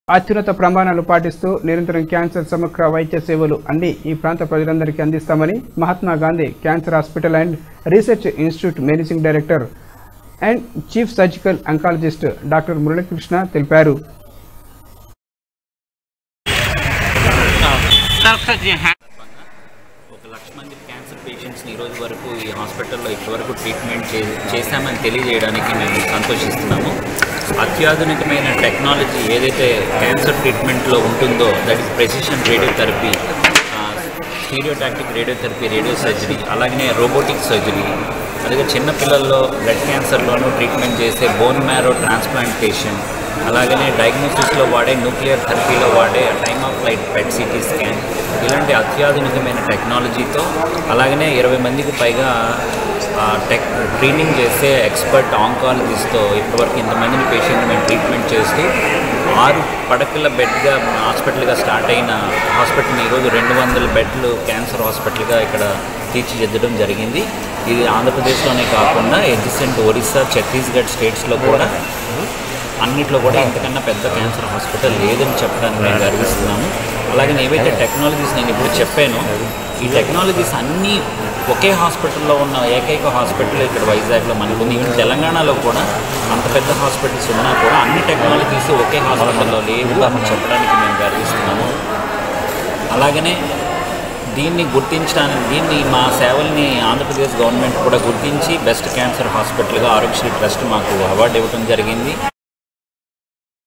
అత్యున్నత ప్రమాణాలు పాటిస్తూ నిరంతరం క్యాన్సర్ సమగ్ర వైద్య సేవలు అన్ని ఈ ప్రాంత ప్రజలందరికీ అందిస్తామని Mahatma Gandhi cancer hospital and research institute managing director and chief surgical oncologist doctor Muralikrishna తెలిపారు ఒక లక్ష మంది క్యాన్సర్ పేషెంట్స్ని ఈరోజు వరకు ఈ హాస్పిటల్లో ఇప్పటివరకు ట్రీట్మెంట్ చే చేశామని తెలియజేయడానికి మేము సంతోషిస్తున్నాము అత్యాధునికమైన టెక్నాలజీ ఏదైతే క్యాన్సర్ ట్రీట్మెంట్లో ఉంటుందో that is precision radiotherapy stereotactic radiotherapy radio surgery అలాగనే రోబోటిక్ సర్జరీ అలాగే చిన్నపిల్లల్లో బ్లడ్ క్యాన్సర్లోనూ ట్రీట్మెంట్ చేసే బోన్ మ్యారో ట్రాన్స్ప్లాంటేషన్ అలాగనే డయాగ్నోసిస్లో వాడే న్యూక్లియర్ థెరపీలో వాడే time of light PET CT scan ఇలాంటి అత్యాధునికమైన టెక్నాలజీతో అలాగనే ఇరవై మందికి పైగా ఆ, టెక్ ట్రైనింగ్ చేసే ఎక్స్పర్ట్ ఆంకాలజిస్ట్తో ఇప్పటివరకు ఇంతమందిని పేషెంట్ మేము ట్రీట్మెంట్ చేస్తూ ఆరు పడకల బెడ్గా హాస్పిటల్గా స్టార్ట్ అయిన హాస్పిటల్ని ఈరోజు రెండు వందల బెడ్లు క్యాన్సర్ హాస్పిటల్గా ఇక్కడ తీర్చిదిద్దడం జరిగింది ఇది ఆంధ్రప్రదేశ్లోనే కాకుండా ఎడ్జిసెంట్ ఒరిస్సా ఛత్తీస్గఢ్ స్టేట్స్లో కూడా అన్నిట్లో కూడా ఇంతకన్నా పెద్ద క్యాన్సర్ హాస్పిటల్ లేదని చెప్పడానికి మేము గర్విస్తున్నాము అలాగే ఏవైతే టెక్నాలజీస్ నేను ఇప్పుడు చెప్పానో ఈ టెక్నాలజీస్ అన్నీ ఒకే హాస్పిటల్లో ఉన్న ఏకైక హాస్పిటల్ ఇక్కడ వైజాగ్లో మనకు ఉంది ఈవెన్ తెలంగాణలో కూడా అంత పెద్ద హాస్పిటల్స్ ఉన్నా కూడా అన్ని టెక్నాలజీస్ ఒకే హాస్పిటల్లో లేవు అని చెప్పడానికి మేము గర్విస్తున్నాము అలాగనే దీన్ని గుర్తించడానికి దీన్ని మా సేవల్ని ఆంధ్రప్రదేశ్ గవర్నమెంట్ కూడా గుర్తించి బెస్ట్ క్యాన్సర్ హాస్పిటల్గా ఆరోగ్యశ్రీ ట్రస్ట్ మాకు అవార్డు ఇవ్వడం జరిగింది